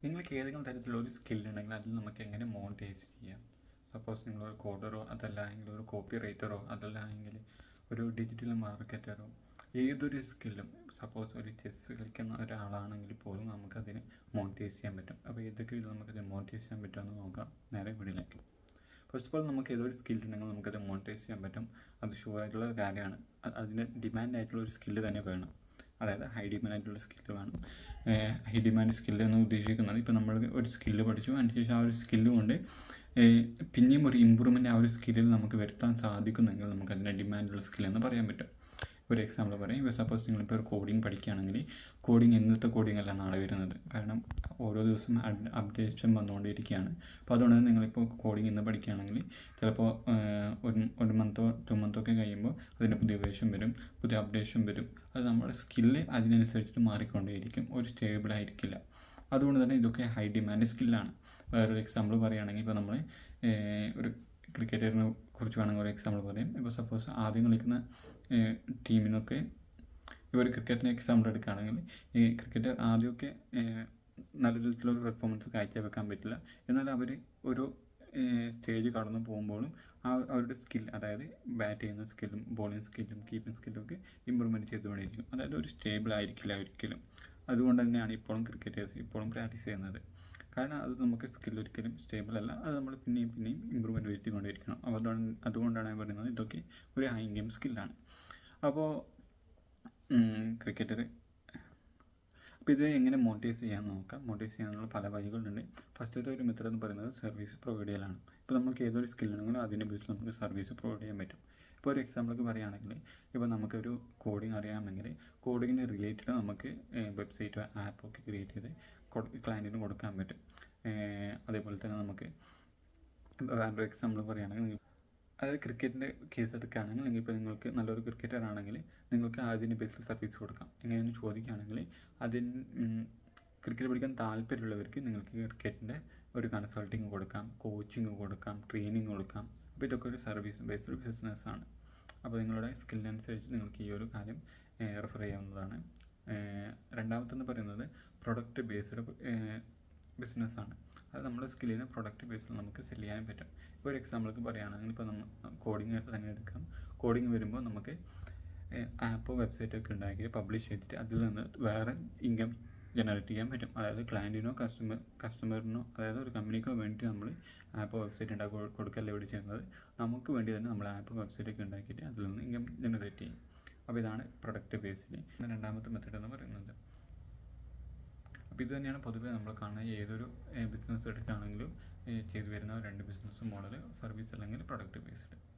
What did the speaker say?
നിങ്ങൾക്ക് ഏതെങ്കിലും തരത്തിലുള്ള ഒരു സ്കിൽ ഉണ്ടെങ്കിൽ അതിൽ നമുക്ക് എങ്ങനെ മോണിറ്റൈസ് ചെയ്യാം സപ്പോസ് നിങ്ങൾ ഒരു കോഡറോ അതല്ല എങ്കിൽ ഒരു കോപ്പി റൈറ്ററോ അതല്ല എങ്കിൽ ഒരു ഡിജിറ്റൽ മാർക്കറ്ററോ ഏതൊരു സ്കില്ലും സപ്പോസ് ഒരു ചെസ്സ് കളിക്കുന്ന ഒരാളാണെങ്കിൽ പോലും നമുക്കതിന് മോണിറ്റൈസ് ചെയ്യാൻ പറ്റും അപ്പോൾ ഏതൊക്കെ വിധം നമുക്കത് മോണിറ്റൈസ് ചെയ്യാൻ പറ്റുമെന്ന് നോക്കാം നേരെ വീടിലേക്ക് ഫസ്റ്റ് ഓഫ് ഓൾ നമുക്ക് ഏതൊരു സ്കിൽ ഉണ്ടെങ്കിൽ നമുക്കത് മോണിറ്റൈസ് ചെയ്യാൻ പറ്റും അത് ഷുവർ ആയിട്ടുള്ള കാര്യമാണ് അ- അതിന് ഡിമാൻഡ് ആയിട്ടുള്ള ഒരു സ്കില്ല് തന്നെ വേണം അതായത് ഹൈ ഡിമാൻഡ് ആയിട്ടുള്ള സ്കില്ല് വേണം ഹൈ ഡിമാൻഡ് സ്കില്ല് എന്ന് ഉദ്ദേശിക്കുന്നത് ഇപ്പോൾ നമ്മൾ ഒരു സ്കില്ല് പഠിച്ചു അതിനുശേഷം ആ ഒരു സ്കില്ല് കൊണ്ട് ഏഹ്, പിന്നെയും ഒരു ഇമ്പ്രൂവ്മെൻറ്റ് ആ ഒരു സ്കില്ലിൽ നമുക്ക് വരുത്താൻ സാധിക്കുന്നെങ്കിൽ നമുക്ക് അതിൻ്റെ ഡിമാൻഡുള്ള സ്കിൽ എന്ന് പറയാൻ പറ്റും ഒരു എക്സാമ്പിൾ പറയാം ഇപ്പോൾ സപ്പോസ് നിങ്ങളിപ്പോൾ ഒരു കോഡിങ് പഠിക്കുകയാണെങ്കിൽ കോഡിങ് ഇന്നത്തെ കോഡിങ് അല്ല നാളെ വരുന്നത് കാരണം ഓരോ ദിവസം അപ്ഡേഷൻ വന്നുകൊണ്ടിരിക്കുകയാണ് അപ്പോൾ അതുകൊണ്ട് തന്നെ നിങ്ങളിപ്പോൾ കോഡിങ് ഇന്ന് പഠിക്കുകയാണെങ്കിൽ ചിലപ്പോൾ ഏഹ്, ഒരു ഒരു മന്തോ ടു മന്തോ ഒക്കെ കഴിയുമ്പോൾ അതിൻ്റെ പുതിയ വേഷം വരും പുതിയ അപ്ഡേഷൻ വരും അത് നമ്മുടെ സ്കില്ല് അതിനനുസരിച്ചിട്ട് മാറിക്കൊണ്ടേയിരിക്കും ഒരു സ്റ്റേബിൾ ആയിരിക്കില്ല അതുകൊണ്ട് തന്നെ ഇതൊക്കെ ഹൈ ഡിമാൻഡ് സ്കില്ലാണ് വേറൊരു എക്സാമ്പിൾ പറയുകയാണെങ്കിൽ ഇപ്പോൾ നമ്മൾ ഒരു ക്രിക്കറ്ററിനെ കുറിച്ച് വേണമെങ്കിൽ ഒരു എക്സാമ്പിൾ പറയാം ഇപ്പോൾ സപ്പോസ് ആദ്യം കളിക്കുന്ന ടീമിനൊക്കെ ഇപ്പോൾ ഒരു ക്രിക്കറ്റിന് എക്സാമ്പിൾ എടുക്കുകയാണെങ്കിൽ ഈ ക്രിക്കറ്റ് ആദ്യമൊക്കെ ഏഹ്, നല്ല രീതിയിലുള്ള പെർഫോമൻസ് കാഴ്ചവെക്കാൻ പറ്റില്ല എന്നാൽ അവർ ഒരു സ്റ്റേജ് കടന്നു പോകുമ്പോഴും ആ അവരുടെ സ്കിൽ അതായത് ബാറ്റ് ചെയ്യുന്ന സ്കില്ലും ബോളിംഗ് സ്കില്ലും കീപ്പിംഗ് സ്കില്ലും ഒക്കെ ഇമ്പ്രൂവ്മെൻറ്റ് ചെയ്തുകൊണ്ടിരിക്കും അതായത് ഒരു സ്റ്റേബിൾ ആയിരിക്കില്ല ഒരിക്കലും അതുകൊണ്ട് തന്നെയാണ് ഇപ്പോഴും ക്രിക്കറ്റേഴ്സ് ഇപ്പോഴും പ്രാക്ടീസ് ചെയ്യുന്നത് കാരണം അത് നമുക്ക് സ്കിൽ ഒരിക്കലും സ്റ്റേബിൾ അല്ല അത് നമ്മൾ പിന്നെയും പിന്നെയും ഇമ്പ്രൂവ്മെൻറ്റ് വരുത്തിക്കൊണ്ടിരിക്കണം അപ്പോൾ അതുകൊണ്ട് അതുകൊണ്ടാണ് ഞാൻ പറയുന്നത് ഇതൊക്കെ ഒരു ഹൈ ഗെയിം സ്കില്ലാണ് അപ്പോൾ ക്രിക്കറ്റർ അപ്പോൾ ഇത് എങ്ങനെ മോണിറ്റൈസ് ചെയ്യാമെന്ന് നോക്കാം മോണിറ്റൈസ് ചെയ്യാനുള്ള പല വഴികളുണ്ട് ഫസ്റ്റത്തെ ഒരു മെത്തേഡ് എന്ന് പറയുന്നത് സർവീസ് പ്രൊവൈഡ് ചെയ്യലാണ് ഇപ്പോൾ നമുക്ക് ഏതൊരു സ്കില്ലുണ്ടെങ്കിലും അതിൻ്റെ ബേസിൽ നമുക്ക് സർവീസ് പ്രൊവൈഡ് ചെയ്യാൻ പറ്റും ഇപ്പോൾ ഒരു എക്സാമ്പിൾക്ക് പറയുകയാണെങ്കിൽ ഇപ്പോൾ നമുക്കൊരു കോഡിങ് അറിയാമെങ്കിൽ കോഡിങ്ങിന് റിലേറ്റഡ് നമുക്ക് വെബ്സൈറ്റോ ആപ്പോ ഒക്കെ ക്രിയേറ്റ് ചെയ്ത് ക്ലയൻറ്റിന് കൊടുക്കാൻ പറ്റും ഏഹ് അതേപോലെ തന്നെ നമുക്ക് വേറൊരു എക്സാമ്പിൾ പറയുകയാണെങ്കിൽ അതായത് ക്രിക്കറ്റിൻ്റെ കേസ് എടുക്കുകയാണെങ്കിൽ നിങ്ങൾ ഇപ്പോൾ നിങ്ങൾക്ക് നല്ലൊരു ക്രിക്കറ്റർ ആണെങ്കിൽ നിങ്ങൾക്ക് അതിന് ബേസിൽ സർവീസ് കൊടുക്കാം എങ്ങനെയെന്ന് ചോദിക്കുകയാണെങ്കിൽ അതിന് ക്രിക്കറ്റ് പഠിക്കാൻ താല്പര്യമുള്ളവർക്ക് നിങ്ങൾക്ക് ക്രിക്കറ്റിൻ്റെ ഒരു കൺസൾട്ടിങ് കൊടുക്കാം കോച്ചിങ് കൊടുക്കാം ട്രെയിനിങ് കൊടുക്കാം അപ്പോൾ ഇതൊക്കെ ഒരു സർവീസ് ബേസ്ഡ് ബിസിനസ്സാണ് അപ്പോൾ നിങ്ങളുടെ സ്കില്ലിനനുസരിച്ച് നിങ്ങൾക്ക് ഈ ഒരു കാര്യം റെഫർ ചെയ്യാവുന്നതാണ് ഏഹ് രണ്ടാമത്തെന്ന് പറയുന്നത് പ്രൊഡക്റ്റ് ബേസ്ഡ് ബിസിനസ്സാണ് അത് നമ്മുടെ സ്കില്ലിനെ പ്രൊഡക്റ്റ് ബേസിൽ നമുക്ക് സെല് ചെയ്യാൻ പറ്റും ഇപ്പോൾ ഒരു എക്സാമ്പിൾക്ക് പറയുകയാണെങ്കിൽ ഇപ്പോൾ നമ്മൾ കോഡിങ് തന്നെ എടുക്കാം കോഡിങ് വരുമ്പോൾ നമുക്ക് ആപ്പോ വെബ്സൈറ്റോ ഒക്കെ ഉണ്ടാക്കി പബ്ലിഷ് ചെയ്തിട്ട് അതിൽ നിന്ന് വേറെ ഇൻകം ജനറേറ്റ് ചെയ്യാൻ പറ്റും അതായത് ക്ലയൻറ്റിനോ കസ്റ്റമർ കസ്റ്റമറിനോ അതായത് ഒരു കമ്പനിക്കോ വേണ്ടി നമ്മൾ ആപ്പോ വെബ്സൈറ്റ് ഉണ്ടാക്കി കൊടുക്കല്ല ഇവിടെ ചെയ്യുന്നത് നമുക്ക് വേണ്ടി തന്നെ നമ്മൾ ആപ്പ് വെബ്സൈറ്റ് ഒക്കെ ഉണ്ടാക്കിയിട്ട് അതിൽ നിന്ന് ഇൻകം ജനറേറ്റ് ചെയ്യും അപ്പോൾ ഇതാണ് പ്രൊഡക്റ്റ് ബേസിൽ രണ്ടാമത്തെ മെത്തേഡ് എന്ന് പറയുന്നത് അപ്പോൾ ഇത് തന്നെയാണ് പൊതുവേ നമ്മൾ കാണുന്ന ഏതൊരു ബിസിനസ് എടുക്കുകയാണെങ്കിലും ഏഹ് ചെയ്തു വരുന്ന രണ്ട് ബിസിനസ് മോഡൽ സർവീസ് അല്ലെങ്കിൽ പ്രൊഡക്റ്റ് ബേസ്ഡ്